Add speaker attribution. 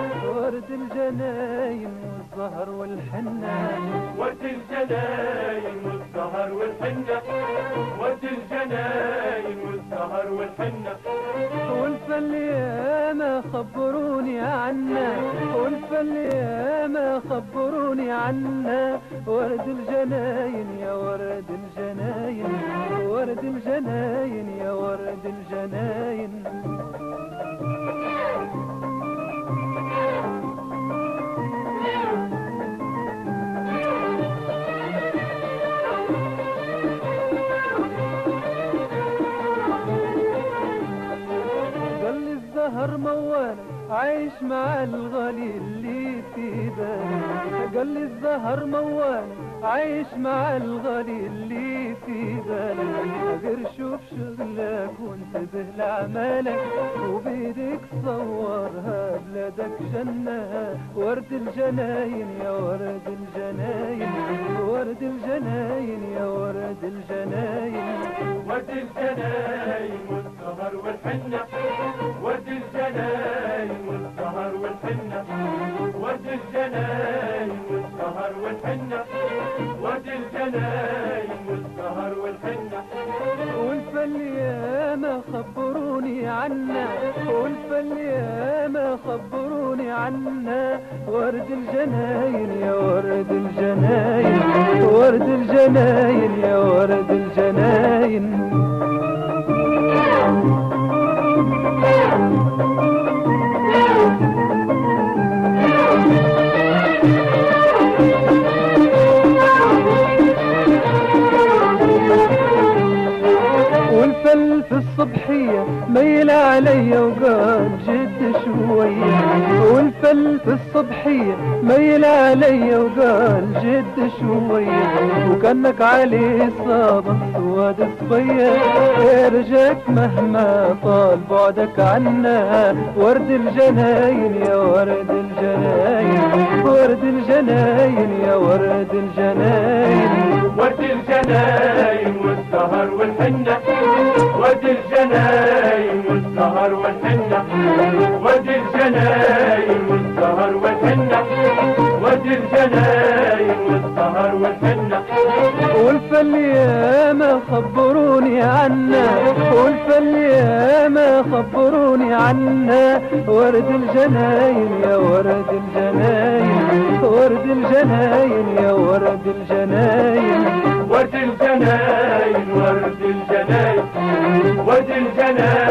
Speaker 1: ورد الجناين والزهر والحنة
Speaker 2: ورد الجناين والسهر والحنة ورد الجناين والسهر والحنة
Speaker 1: والفل ياما خبروني عنا والفل ياما خبروني عنا ورد الجناين يا ورد الجناين ورد الجناين يا ورد الجناين قال لي الزهر موال عايش مع الغالي اللي في بالي قال لي الزهر موال عايش مع الغالي اللي في بالي غير شوف شغلك وانتبه لعمالك وبيدك صورها بلادك جنة ورد الجناين يا ورد الجناين ورد الجناين يا ورد الجناين
Speaker 2: ورد الجناين والسهر والحنة ورد الجناين والسهر والحنة ورد الجناين والسهر والحنة ورد الجناين والسهر والحنة
Speaker 1: والفل ياما خبروني عنا والفل ياما خبروني عنا ورد الجناين يا ورد الجناين ورد الجناين يا ورد الجناين والفل في الصبحية ميل عليا وقال جد شوية والفل في الصبحية ميل عليا وقال جد شوية وكانك عليه صابك سواد صبية يرجاك مهما طال بعدك عنا ورد الجناين يا ورد الجناين ورد الجناين يا ورد الجناين
Speaker 2: ورد الجناين والسهر والحنة ورد الجناين والسهر والحنة ورد الجناين والسهر والحنة ورد الجناين والسهر والحنة
Speaker 1: والفل ياما خبروني عنا والفل ياما خبروني عنا ورد الجناين يا ورد الجناين ورد الجناين يا ورد الجناين
Speaker 2: ورد الجناين ورد الجناين ورد الجناين